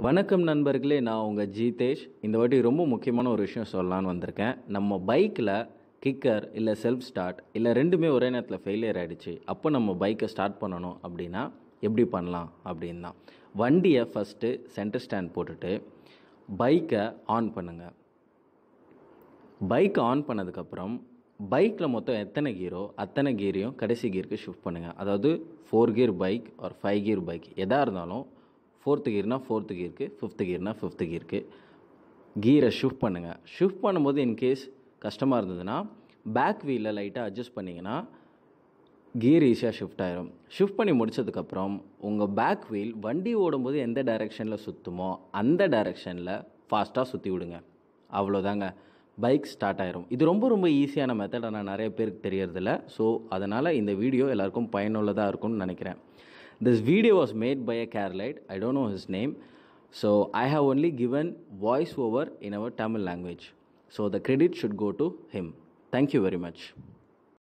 வணக்கம் நண்பர்களே நான் உங்கள் ஜீதேஷ் இந்த வாட்டி ரொம்ப முக்கியமான ஒரு விஷயம் சொல்லலான்னு வந்திருக்கேன் நம்ம பைக்கில் கிக்கர் இல்லை செல்ஃப் ஸ்டார்ட் இல்லை ரெண்டுமே ஒரே நேரத்தில் ஃபெயிலியர் ஆகிடுச்சு அப்போ நம்ம பைக்கை ஸ்டார்ட் பண்ணணும் அப்படின்னா எப்படி பண்ணலாம் அப்படின்னு தான் வண்டியை ஃபஸ்ட்டு சென்டர் ஸ்டாண்ட் போட்டுட்டு பைக்கை ஆன் பண்ணுங்கள் பைக் ஆன் பண்ணதுக்கப்புறம் பைக்கில் மொத்தம் எத்தனை கீரோ அத்தனை கீரையும் கடைசி கீருக்கு ஷிஃப்ட் பண்ணுங்கள் அதாவது ஃபோர் கியர் பைக் ஒரு ஃபைவ் கியர் பைக் எதாக இருந்தாலும் ஃபோர்த்து கியர்னா ஃபோர்த்து கியருக்கு ஃபிஃப்த்து கியர்னா ஃபிஃப்த்து கியருக்கு கீரை ஷிஃப்ட் பண்ணுங்கள் ஷிஃப்ட் பண்ணும்போது இன்கேஸ் கஷ்டமாக இருந்ததுன்னா பேக் வீலில் லைட்டாக அட்ஜஸ்ட் பண்ணிங்கன்னா கியர் ஈஸியாக ஷிஃப்ட் ஆயிரும் ஷிஃப்ட் பண்ணி முடிச்சதுக்கப்புறம் உங்கள் பேக் வீல் வண்டி ஓடும்போது எந்த டைரெக்ஷனில் சுற்றுமோ அந்த டைரெக்ஷனில் ஃபாஸ்ட்டாக சுற்றி விடுங்க அவ்வளோதாங்க பைக் ஸ்டார்ட் ஆயிரும் இது ரொம்ப ரொம்ப ஈஸியான மெத்தட் ஆனால் நிறைய பேருக்கு தெரியறதில்ல ஸோ அதனால் இந்த வீடியோ எல்லாருக்கும் பயனுள்ளதாக இருக்கும்னு நினைக்கிறேன் this video was made by a Carlight I don't know his name so I have only given voice over in our Tamil language so the credit should go to him thank you very much